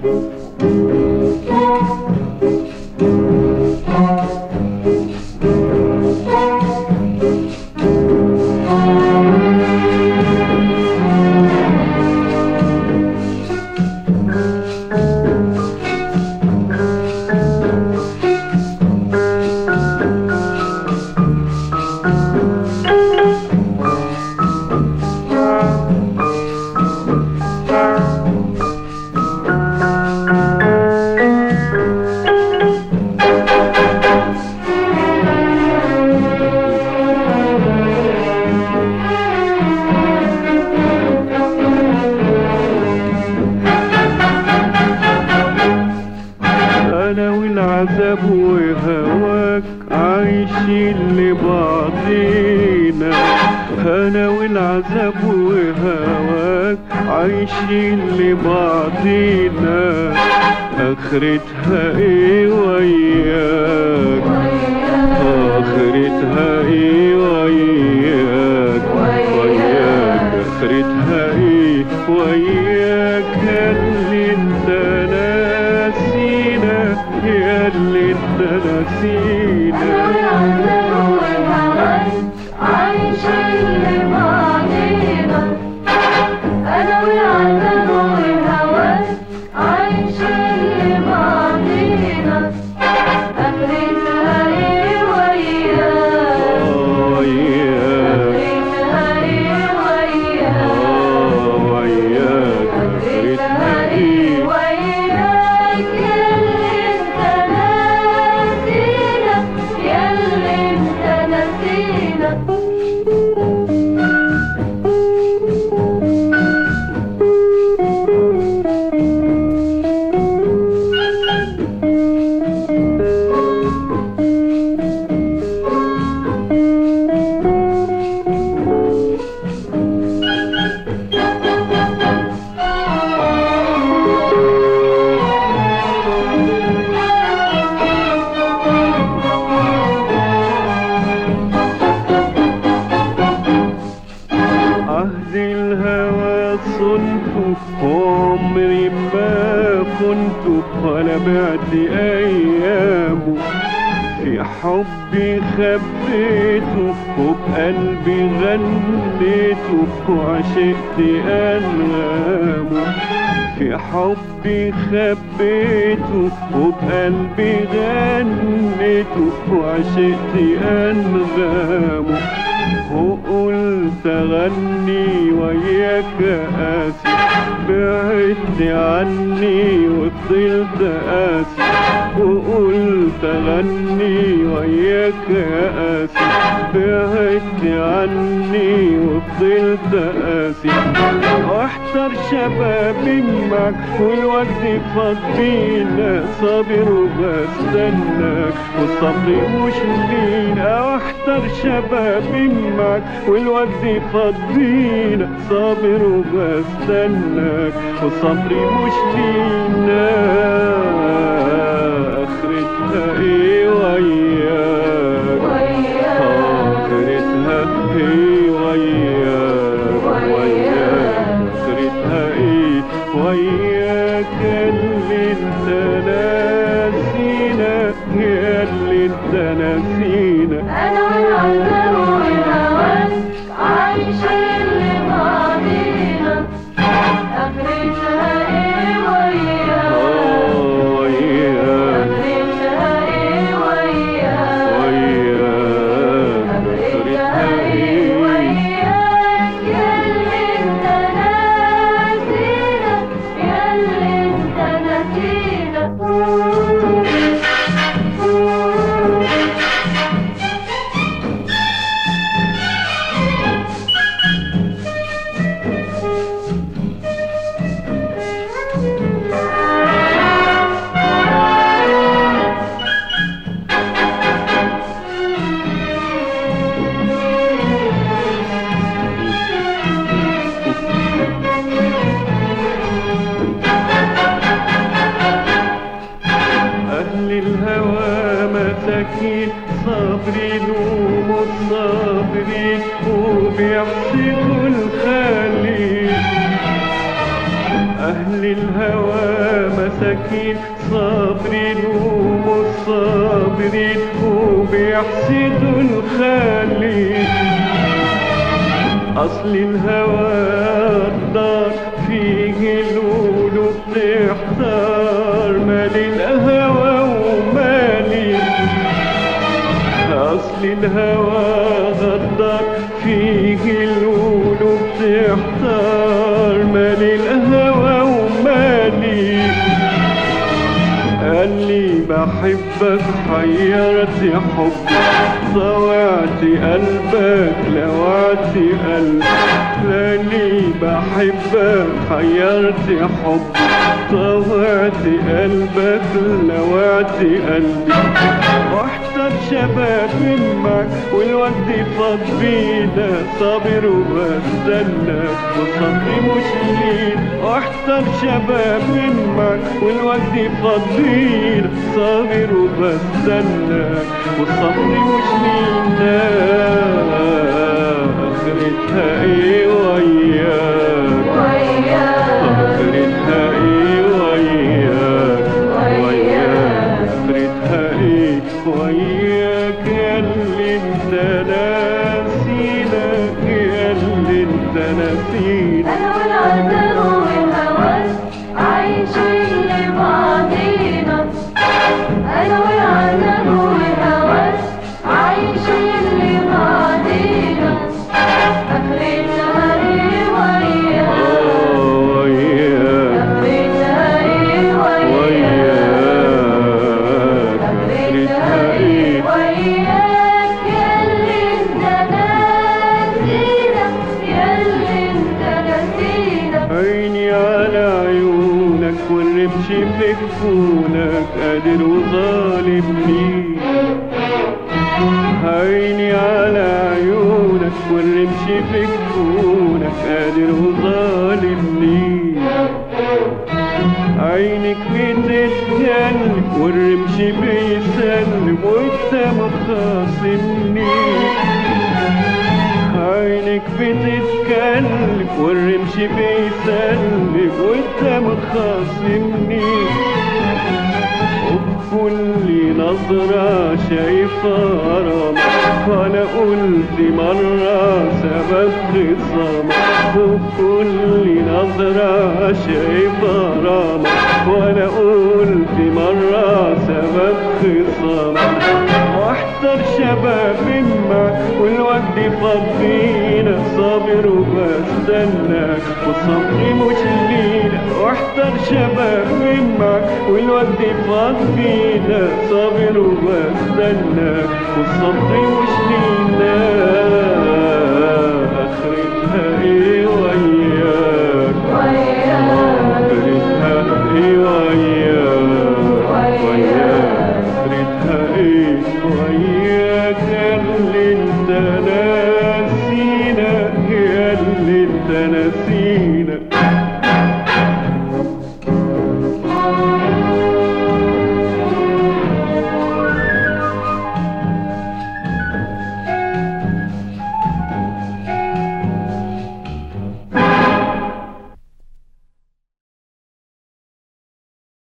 انا والعذاب وهواك عايشين لبعضينا انا والعذاب وهواك عايشين لبعضينا اخرتها ايه وياك اخرتها ايه وياك وياك اخرتها ايه وياك اللي انت ناسينا يا اللي انت ناسينا أنا والعذاب والهوان عايشين لبعضينا أخرتها إيه وياك وياك أخرتها إيه وياك وياك اخرتها ايه وياك ياللي انت ناسينا ياللي انت ناسينا عهد الهوى صنت وعمري ما كنت ولا بعت ايامه في حبي خبيته وبقلبي غنيته وعشقت انغامه في حبي خبيته وبقلبي غنيته وعشقت انغامه وقلت اغني وياك قاسي بعدت عني وفضلت قاسي وقلت اغني وياك قاسي بعدت عني وفضلت قاسي واحتر شبابي معك والوقت فاض بينا صابر وبستناك والصبر مش لينا واحتر شبابي معك والوقت فاض بينا صابر وبستناك والصبر مش لينا اخرتها ايه وياك اخرتها ايه وياك وياك اخرتها ايه وياك اللي انت ناسينا يا اللي انت ناسينا أنا والعذاب والهوان عايشين لبعضينا آخرتها إيه وياك آه، وياك آخرتها إيه وياك وياك آخرتها اخرتها إيه ايه وياك ياللي انت ناسينا ياللي انت ناسينا مساكين صابرين ومش صابرين وبيحسدوا الخالق أصل الهوى الدار فيه القلوب تحتار مالي الهوى ومالي أصل الهوى غدار فيه القلوب تحتار مالي الهوى ومالي قال لي بحبك حيرت حبك ضوعت قلبك لوعت قلبك لاني بحبك حيرت حبك ضوعت قلبك لوعت قلبي واحتر شباب معك والوقت فاض بينا صابر وبستنى وصبري مش لين واحتر شباب معك والوقت فاض بينا صابر وبستنى وصبري مش لينا اخرتها ايه وياك اخرتها ايه وياك وياك اخرتها ايه وياك يا اللي انت ناسينك يا اللي انت ناسينك أنا والعذر والهوس عايشين لبعضينا أنا والعذر والهوس عايشين لبعضينا آخرتها إيه وياك اه وياك آخرتها إيه وياك وياك اخرتها ايه وياك ياللي انت ناسينا ياللي انت ناسينا عيني على عيونك والرمش في كفونك قادر وظالم ليك عيني على عيونك والرمش في كفونك قادر وظالم ليك عينك بتتكلم والرمش بيسلم وانت مخاصمني عينك بتتكلم والرمش بيسلم وانت مخاصمني وبكل نظرة شايفة غرام وانا قلت مرة سبب خصام وبكل نظرة شايفة غرام وانا قلت مرة سبب خصام واحضر شباب معك والوقت فضينا صابر وبستناك وصبري مش لينا واحضر شباب معك والوقت فضينا صابر وبستناك وصبري مش لينا اخرتها ايه